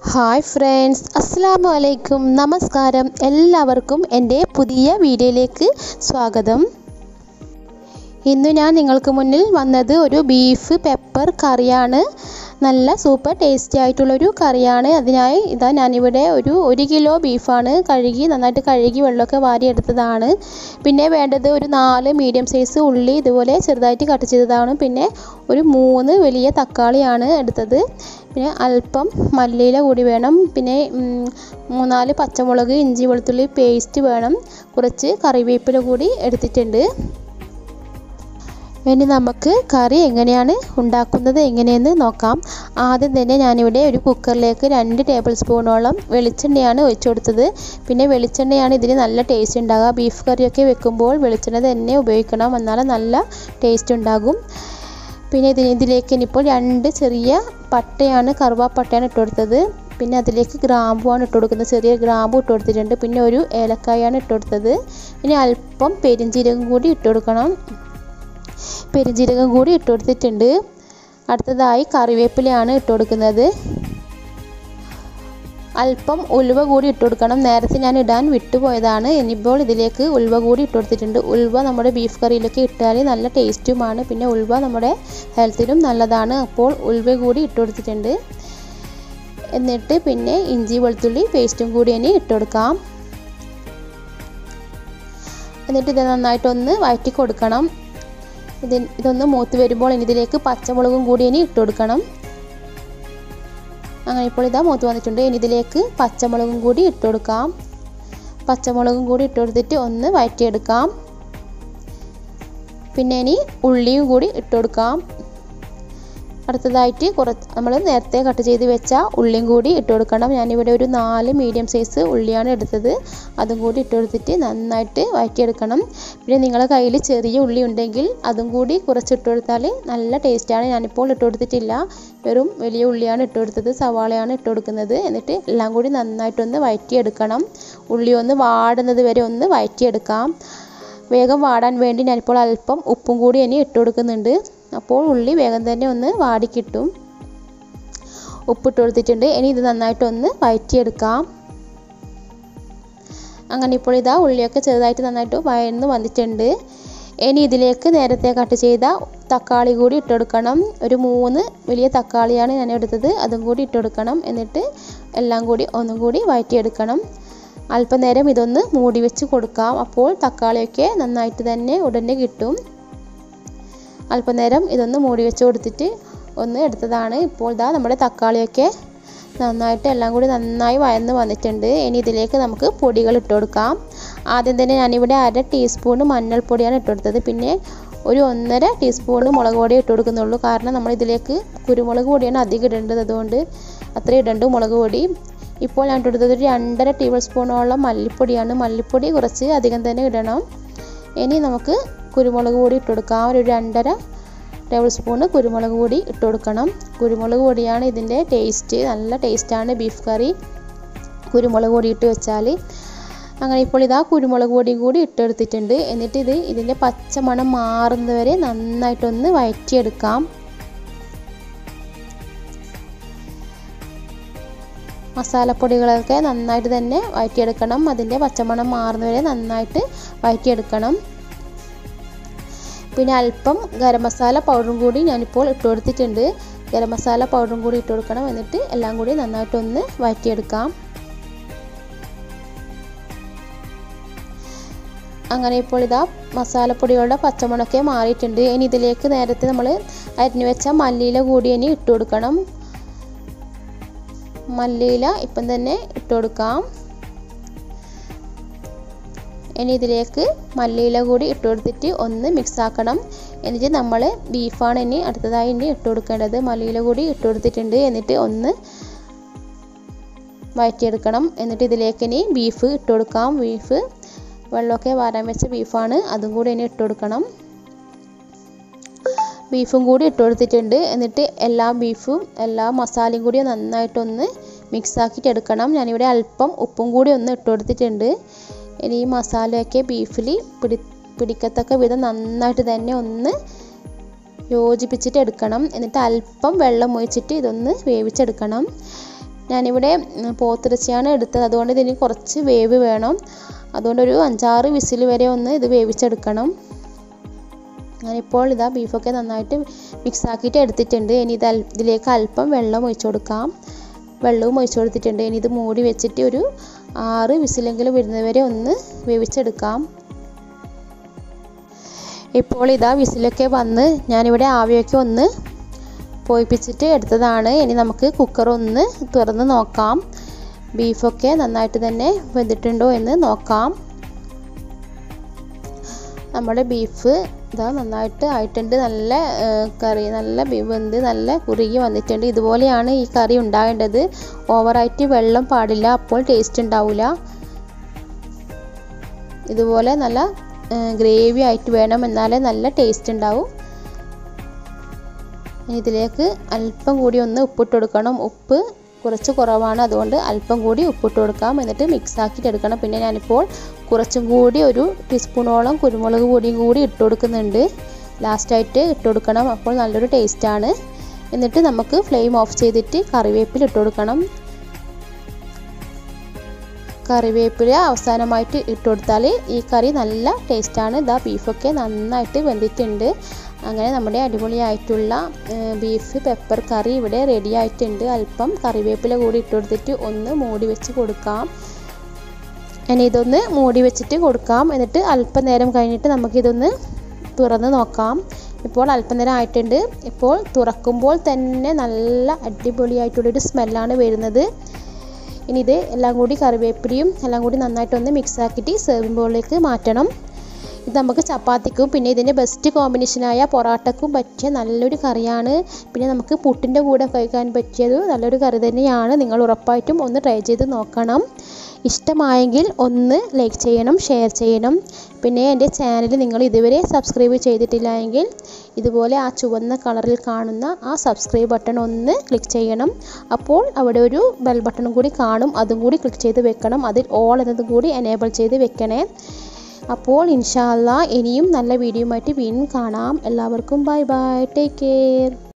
hi friends അസ്സാമു അലൈക്കും നമസ്കാരം എല്ലാവർക്കും എൻ്റെ പുതിയ വീഡിയോയിലേക്ക് സ്വാഗതം ഇന്ന് ഞാൻ നിങ്ങൾക്ക് മുന്നിൽ വന്നത് ഒരു ബീഫ് പെപ്പർ കറിയാണ് നല്ല സൂപ്പർ ടേസ്റ്റി ആയിട്ടുള്ളൊരു കറിയാണ് അതിനായി ഇതാ ഞാനിവിടെ ഒരു ഒരു കിലോ ബീഫാണ് കഴുകി നന്നായിട്ട് കഴുകി വെള്ളമൊക്കെ വാരിയെടുത്തതാണ് പിന്നെ വേണ്ടത് ഒരു നാല് മീഡിയം സൈസ് ഉള്ളി ഇതുപോലെ ചെറുതായിട്ട് കട്ട് ചെയ്തതാണ് പിന്നെ ഒരു മൂന്ന് വലിയ തക്കാളിയാണ് എടുത്തത് പിന്നെ അല്പം മല്ലിയില കൂടി വേണം പിന്നെ മൂന്നാല് പച്ചമുളക് ഇഞ്ചി വെളുത്തുള്ളി പേസ്റ്റ് വേണം കുറച്ച് കറിവേപ്പില കൂടി എടുത്തിട്ടുണ്ട് ഇനി നമുക്ക് കറി എങ്ങനെയാണ് ഉണ്ടാക്കുന്നത് എങ്ങനെയെന്ന് നോക്കാം ആദ്യം തന്നെ ഞാനിവിടെ ഒരു കുക്കറിലേക്ക് രണ്ട് ടേബിൾ സ്പൂണോളം വെളിച്ചെണ്ണയാണ് ഒഴിച്ചു കൊടുത്തത് പിന്നെ വെളിച്ചെണ്ണയാണ് ഇതിന് നല്ല ടേസ്റ്റ് ഉണ്ടാകുക ബീഫ് കറിയൊക്കെ വെക്കുമ്പോൾ വെളിച്ചെണ്ണ തന്നെ ഉപയോഗിക്കണം എന്നാലേ നല്ല ടേസ്റ്റ് ഉണ്ടാകും പിന്നെ ഇതിന് ഇതിലേക്ക് ഇനിയിപ്പോൾ രണ്ട് ചെറിയ പട്ടയാണ് കറുവാപ്പട്ടയാണ് ഇട്ട് കൊടുത്തത് പിന്നെ അതിലേക്ക് ഗ്രാമ്പുമാണ് ഇട്ട് കൊടുക്കുന്നത് ചെറിയ ഗ്രാമ്പു ഇട്ട് കൊടുത്തിട്ടുണ്ട് പിന്നെ ഒരു ഏലക്കായാണ് ഇട്ട് കൊടുത്തത് ഇനി അല്പം പെരിഞ്ചീരകം കൂടി ഇട്ട് കൊടുക്കണം പെരിഞ്ജീരകം കൂടി ഇട്ട് കൊടുത്തിട്ടുണ്ട് അടുത്തതായി കറിവേപ്പിലയാണ് ഇട്ട് കൊടുക്കുന്നത് അല്പം ഉലുവ കൂടി ഇട്ട് കൊടുക്കണം നേരത്തെ ഞാൻ ഇടാൻ വിട്ടുപോയതാണ് ഇനിയിപ്പോൾ ഇതിലേക്ക് ഉലുവ കൂടി ഇട്ട് കൊടുത്തിട്ടുണ്ട് ഉലുവ നമ്മുടെ ബീഫ് കറിയിലൊക്കെ ഇട്ടാൽ നല്ല ടേസ്റ്റുമാണ് പിന്നെ ഉലുവ നമ്മുടെ ഹെൽത്തിനും നല്ലതാണ് അപ്പോൾ ഉലുവ കൂടി ഇട്ട് കൊടുത്തിട്ടുണ്ട് എന്നിട്ട് പിന്നെ ഇഞ്ചി വെളുത്തുള്ളി പേസ്റ്റും കൂടി ഇനി ഇട്ട് കൊടുക്കാം എന്നിട്ട് ഇത് നന്നായിട്ടൊന്ന് വഴറ്റി കൊടുക്കണം ഇത് ഇതൊന്ന് മൂത്ത് വരുമ്പോൾ ഇനി ഇതിലേക്ക് പച്ചമുളകും കൂടി ഇനി ഇട്ട് കൊടുക്കണം അങ്ങനെ ഇപ്പോൾ ഇതാ മൂത്ത് വന്നിട്ടുണ്ട് ഇനി ഇതിലേക്ക് പച്ചമുളകും കൂടി ഇട്ട് കൊടുക്കാം പച്ചമുളകും കൂടി ഇട്ട് കൊടുത്തിട്ട് ഒന്ന് വഴറ്റിയെടുക്കാം പിന്നെ ഇനി ഉള്ളിയും കൂടി ഇട്ട് കൊടുക്കാം അടുത്തതായിട്ട് കുറച്ച് നമ്മൾ നേരത്തെ കട്ട് ചെയ്ത് വെച്ച ഉള്ളിയും കൂടി ഇട്ട് കൊടുക്കണം ഞാനിവിടെ ഒരു നാല് മീഡിയം സൈസ് ഉള്ളിയാണ് എടുത്തത് അതും കൂടി ഇട്ട് കൊടുത്തിട്ട് നന്നായിട്ട് വഴറ്റിയെടുക്കണം പിന്നെ നിങ്ങളുടെ കയ്യിൽ ചെറിയ ഉള്ളി ഉണ്ടെങ്കിൽ അതും കൂടി കുറച്ച് ഇട്ട് കൊടുത്താൽ നല്ല ടേസ്റ്റാണ് ഞാനിപ്പോൾ ഇട്ട് കൊടുത്തിട്ടില്ല വെറും വലിയ ഉള്ളിയാണ് ഇട്ട് കൊടുത്തത് സവാളയാണ് ഇട്ട് കൊടുക്കുന്നത് എന്നിട്ട് എല്ലാം കൂടി നന്നായിട്ടൊന്ന് വഴറ്റിയെടുക്കണം ഉള്ളി ഒന്ന് വാടുന്നത് വരെ ഒന്ന് വഴറ്റിയെടുക്കാം വേഗം വാടാൻ വേണ്ടി ഞാനിപ്പോൾ അല്പം ഉപ്പും കൂടി ഇനി ഇട്ട് കൊടുക്കുന്നുണ്ട് അപ്പോൾ ഉള്ളി വേഗം തന്നെ ഒന്ന് വാടിക്കിട്ടും ഉപ്പിട്ട് കൊടുത്തിട്ടുണ്ട് ഇനി ഇത് നന്നായിട്ടൊന്ന് വഴറ്റിയെടുക്കാം അങ്ങനെ ഇപ്പോൾ ഇതാ ഉള്ളിയൊക്കെ ചെറുതായിട്ട് നന്നായിട്ട് വഴന്ന് വന്നിട്ടുണ്ട് ഇനി ഇതിലേക്ക് നേരത്തെ കട്ട് ചെയ്ത തക്കാളി കൂടി ഇട്ട് കൊടുക്കണം ഒരു മൂന്ന് വലിയ തക്കാളിയാണ് ഞാൻ എടുത്തത് അതും കൂടി ഇട്ട് കൊടുക്കണം എന്നിട്ട് എല്ലാം കൂടി ഒന്നും കൂടി വഴറ്റിയെടുക്കണം അല്പനേരം ഇതൊന്ന് മൂടി വെച്ച് കൊടുക്കാം അപ്പോൾ തക്കാളിയൊക്കെ നന്നായിട്ട് തന്നെ ഉടനെ കിട്ടും അല്പനേരം ഇതൊന്ന് മൂടി വെച്ച് കൊടുത്തിട്ട് ഒന്ന് എടുത്തതാണ് ഇപ്പോൾ ഇതാ നമ്മുടെ തക്കാളിയൊക്കെ നന്നായിട്ട് എല്ലാം കൂടി നന്നായി വഴന്ന് വന്നിട്ടുണ്ട് ഇനി ഇതിലേക്ക് നമുക്ക് പൊടികൾ ഇട്ട് കൊടുക്കാം ആദ്യം തന്നെ ഞാനിവിടെ അര ടീസ്പൂൺ മഞ്ഞൾപ്പൊടിയാണ് ഇട്ട് കൊടുത്തത് പിന്നെ ഒരു ഒന്നര ടീസ്പൂൺ മുളക് പൊടി ഇട്ട് കൊടുക്കുന്നുള്ളൂ കാരണം നമ്മൾ ഇതിലേക്ക് കുരുമുളക് പൊടിയാണ് അധികം ഇടേണ്ടത് അതുകൊണ്ട് അത്ര ഇടണ്ട് മുളക് പൊടി ഇപ്പോൾ ഞാൻ ഇട്ടെടുത്തത് ഒരു രണ്ടര ടേബിൾ സ്പൂണോളം മല്ലിപ്പൊടിയാണ് മല്ലിപ്പൊടി കുറച്ച് അധികം തന്നെ ഇടണം ഇനി നമുക്ക് കുരുമുളക് പൊടി ഇട്ട് കൊടുക്കാം ഒരു രണ്ടര ടേബിൾ സ്പൂണ് കുരുമുളക് പൊടി ഇട്ട് കൊടുക്കണം കുരുമുളക് പൊടിയാണ് ഇതിൻ്റെ ടേസ്റ്റ് നല്ല ടേസ്റ്റാണ് ബീഫ് കറി കുരുമുളക് പൊടി ഇട്ട് വെച്ചാൽ അങ്ങനെ ഇപ്പോൾ ഇതാ കുരുമുളക് പൊടിയും കൂടി ഇട്ടെടുത്തിട്ടുണ്ട് എന്നിട്ട് ഇത് ഇതിൻ്റെ പച്ചമണം മാറുന്നവരെ നന്നായിട്ടൊന്ന് വഴറ്റിയെടുക്കാം മസാലപ്പൊടികളൊക്കെ നന്നായിട്ട് തന്നെ വഴറ്റിയെടുക്കണം അതിൻ്റെ പച്ചമണം മാറുന്നവരെ നന്നായിട്ട് വഴറ്റിയെടുക്കണം പിന്നെ അല്പം ഗരം മസാല പൗഡറും കൂടി ഞാനിപ്പോൾ ഇട്ട് കൊടുത്തിട്ടുണ്ട് ഗരം മസാല പൗഡറും കൂടി ഇട്ട് കൊടുക്കണം എന്നിട്ട് എല്ലാം കൂടി നന്നായിട്ടൊന്ന് വഴറ്റിയെടുക്കാം അങ്ങനെ ഇപ്പോൾ ഇതാ മസാലപ്പൊടികളുടെ പച്ചമുളകൊക്കെ മാറിയിട്ടുണ്ട് ഇനി ഇതിലേക്ക് നേരത്തെ നമ്മൾ അരിഞ്ഞു വെച്ച മല്ലിയില കൂടി ഇനി ഇട്ട് കൊടുക്കണം മല്ലിയില ഇപ്പം തന്നെ ഇട്ട് കൊടുക്കാം ഇനി ഇതിലേക്ക് മല്ലിയില കൂടി ഇട്ട് കൊടുത്തിട്ട് ഒന്ന് മിക്സ് ആക്കണം എന്നിട്ട് നമ്മൾ ബീഫാണ് ഇനി അടുത്തതായി ഇനി ഇട്ട് കൊടുക്കേണ്ടത് മല്ലിയില കൂടി ഇട്ട് കൊടുത്തിട്ടുണ്ട് എന്നിട്ട് ഒന്ന് വഴറ്റിയെടുക്കണം എന്നിട്ട് ഇതിലേക്ക് ഇനി ബീഫ് ഇട്ട് കൊടുക്കാം ബീഫ് വെള്ളമൊക്കെ വാരാൻ വെച്ച ബീഫാണ് അതും കൂടി ഇനി ഇട്ട് കൊടുക്കണം ബീഫും കൂടി ഇട്ട് കൊടുത്തിട്ടുണ്ട് എന്നിട്ട് എല്ലാ ബീഫും എല്ലാ മസാലയും കൂടി നന്നായിട്ടൊന്ന് മിക്സ് ആക്കിയിട്ട് എടുക്കണം ഞാനിവിടെ അല്പം ഉപ്പും കൂടി ഒന്ന് ഇട്ട് കൊടുത്തിട്ടുണ്ട് ഇനി ഈ മസാലയൊക്കെ ബീഫിൽ പിടി പിടിക്കത്തക്ക വിധം നന്നായിട്ട് തന്നെ ഒന്ന് യോജിപ്പിച്ചിട്ട് എടുക്കണം എന്നിട്ട് അല്പം വെള്ളം ഒഴിച്ചിട്ട് ഇതൊന്ന് വേവിച്ചെടുക്കണം ഞാനിവിടെ ഉം, പോത്തിറച്ചിയാണ് എടുത്തത് അതുകൊണ്ട് ഇതിന് കുറച്ച് വേവ് വേണം അതുകൊണ്ട് ഒരു അഞ്ചാറ് വിസിൽ വരെ ഒന്ന് ഇത് വേവിച്ചെടുക്കണം ഞാനിപ്പോൾ ഇതാ ബീഫൊക്കെ നന്നായിട്ട് മിക്സ് ആക്കിയിട്ട് എടുത്തിട്ടുണ്ട് ഇനി ഇത് അൽ- ഇതിലേക്ക് അല്പം വെള്ളം ഒഴിച്ചു കൊടുക്കാം വെള്ളവും ഒഴിച്ചു കൊടുത്തിട്ടുണ്ട് ഇനി ഇത് മൂടി വെച്ചിട്ട് ഒരു ആറ് വിസിലെങ്കിലും വരുന്നവരെ ഒന്ന് വേവിച്ചെടുക്കാം ഇപ്പോൾ ഇതാ വിസിലൊക്കെ വന്ന് ഞാനിവിടെ ആവിയൊക്കെ ഒന്ന് പോയിപ്പിച്ചിട്ട് എടുത്തതാണ് ഇനി നമുക്ക് കുക്കർ ഒന്ന് തുറന്ന് നോക്കാം ബീഫൊക്കെ നന്നായിട്ട് തന്നെ വെന്തിട്ടുണ്ടോ എന്ന് നോക്കാം നമ്മുടെ ബീഫ് ഇതാ നന്നായിട്ട് ആയിട്ടുണ്ട് നല്ല ആ, കറി നല്ല ബീ- വെന്ത് നല്ല കുറുകി വന്നിട്ടുണ്ട് ഇതുപോലെയാണ് ഈ കറി ഉണ്ടാകേണ്ടത് ഓവറായിട്ട് വെള്ളം പാടില്ല അപ്പോൾ ടേസ്റ്റ് ഉണ്ടാവില്ല ഇതുപോലെ നല്ല ഗ്രേവി ആയിട്ട് വേണം എന്നാലേ നല്ല ടേസ്റ്റ് ഉണ്ടാവും ഇനി ഇതിലേക്ക് അല്പം കൂടി ഒന്ന് ഉപ്പിട്ട് കൊടുക്കണം ഉപ്പ് കുറച്ച് കുറവാണ് അതുകൊണ്ട് അല്പം കൂടി ഉപ്പിട്ട് കൊടുക്കാം എന്നിട്ട് മിക്സ് ആക്കിയിട്ട് എടുക്കണം പിന്നെ ഞാനിപ്പോൾ കുറച്ചും കൂടി ഒരു ടീസ്പൂണോളം കുരുമുളക് പൊടിയും കൂടി ഇട്ട് കൊടുക്കുന്നുണ്ട് ലാസ്റ്റായിട്ട് ഇട്ട് കൊടുക്കണം അപ്പോൾ നല്ലൊരു ടേസ്റ്റാണ് എന്നിട്ട് നമുക്ക് ഫ്ലെയിം ഓഫ് ചെയ്തിട്ട് കറിവേപ്പില ഇട്ട് കൊടുക്കണം കറിവേപ്പില അവസാനമായിട്ട് ഇട്ട് കൊടുത്താൽ ഈ കറി നല്ല ടേസ്റ്റാണ് ഇതാ ബീഫൊക്കെ നന്നായിട്ട് വെന്തിട്ടുണ്ട് അങ്ങനെ നമ്മുടെ അടിപൊളിയായിട്ടുള്ള ഏർ, ബീഫ് പെപ്പർ കറി ഇവിടെ റെഡി ആയിട്ടുണ്ട് അല്പം കറിവേപ്പില കൂടി ഇട്ട് കൊടുത്തിട്ട് ഒന്ന് മൂടി വെച്ച് കൊടുക്കാം ഇനി ഇതൊന്ന് മൂടി വെച്ചിട്ട് കൊടുക്കാം എന്നിട്ട് അല്പം നേരം കഴിഞ്ഞിട്ട് നമുക്കിതൊന്ന് തുറന്ന് നോക്കാം ഇപ്പോൾ അല്പനേരം ആയിട്ടുണ്ട് ഇപ്പോൾ തുറക്കുമ്പോൾ തന്നെ നല്ല അടിപൊളിയായിട്ടുള്ളൊരു സ്മെല്ലാണ് വരുന്നത് ഇനി ഇത് എല്ലാം കൂടി കറിവേപ്പിലയും എല്ലാം കൂടി നന്നായിട്ടൊന്ന് മിക്സ് ആക്കിയിട്ട് സെർവിംഗ് ബോളിലേക്ക് മാറ്റണം ഇത് നമുക്ക് ചപ്പാത്തിക്കും പിന്നെ ഇതിൻ്റെ ബെസ്റ്റ് കോമ്പിനേഷനായ പൊറാട്ടക്കും പറ്റിയ നല്ലൊരു കറിയാണ് പിന്നെ നമുക്ക് പുട്ടിൻ്റെ കൂടെ കഴിക്കാൻ പറ്റിയത് നല്ലൊരു കറി തന്നെയാണ് നിങ്ങൾ ഉറപ്പായിട്ടും ഒന്ന് ട്രൈ ചെയ്ത് നോക്കണം ഇഷ്ടമായെങ്കിൽ ഒന്ന് ലൈക്ക് ചെയ്യണം ഷെയർ ചെയ്യണം പിന്നെ എൻ്റെ ചാനൽ നിങ്ങൾ ഇതുവരെ സബ്സ്ക്രൈബ് ചെയ്തിട്ടില്ല എങ്കിൽ ഇതുപോലെ ആ ചുവന്ന കളറിൽ കാണുന്ന ആ സബ്സ്ക്രൈബ് ബട്ടൺ ഒന്ന് ക്ലിക്ക് ചെയ്യണം അപ്പോൾ അവിടെ ഒരു ബെൽ ബട്ടണും കൂടി കാണും അതും കൂടി ക്ലിക്ക് ചെയ്ത് വെക്കണം അതിൽ ഓൾ എന്നതും കൂടി എനേബിൾ ചെയ്ത് വെക്കണേ അപ്പോൾ ഇൻഷാല്ല ഇനിയും നല്ല വീഡിയോയുമായിട്ട് വീണ്ടും കാണാം എല്ലാവർക്കും ബൈ ബൈ ടേക്ക് കെയർ